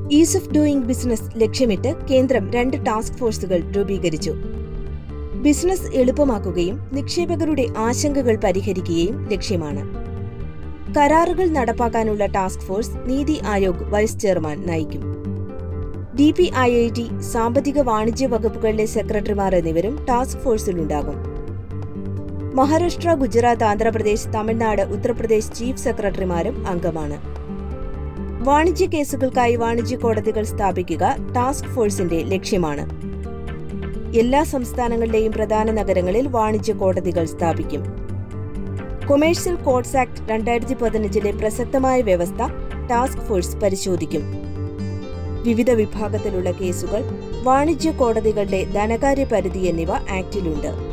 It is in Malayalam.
ഈസ് ഓഫ് ഡൂയിങ് ബിസിനസ് ലക്ഷ്യമിട്ട് കേന്ദ്രം രണ്ട് ടാസ്ക് ഫോഴ്സുകൾ രൂപീകരിച്ചു ബിസിനസ് എളുപ്പമാക്കുകയും നിക്ഷേപകരുടെ ആശങ്കകൾ പരിഹരിക്കുകയും ലക്ഷ്യമാണ് കരാറുകൾ നടപ്പാക്കാനുള്ള task force NITI Aayog vice chairman നയിക്കും D P I I T സാമ്പത്തിക വാണിജ്യ വകുപ്പുകളിലെ സെക്രട്ടറിമാർ എന്നിവരും ടാസ്ക് ഫോഴ്സിലുണ്ടാകും മഹാരാഷ്ട്ര ഗുജറാത്ത് ആന്ധ്രാപ്രദേശ് തമിഴ്നാട് ഉത്തർപ്രദേശ് ചീഫ് സെക്രട്ടറിമാരും അംഗമാണ് വാണിജ്യ കേസുകൾക്കായി വാണിജ്യ കോടതികൾ സ്ഥാപിക്കുക ടാസ്ക് ഫോഴ്സിന്റെ ലക്ഷ്യമാണ് എല്ലാ സംസ്ഥാനങ്ങളിലെയും പ്രധാന നഗരങ്ങളിൽ വാണിജ്യ കോടതികൾ സ്ഥാപിക്കും കൊമേഴ്സ്യൽ കോഡ്സ് ആക്ട് രണ്ടായിരത്തി പതിനഞ്ചിലെ പ്രസക്തമായ വ്യവസ്ഥ ടാസ്ക് ഫോഴ്സ് പരിശോധിക്കും വിവിധ വിഭാഗത്തിലുള്ള കേസുകൾ വാണിജ്യ കോടതികളുടെ ധനകാര്യ പരിധി എന്നിവ ആക്ടിലുണ്ട്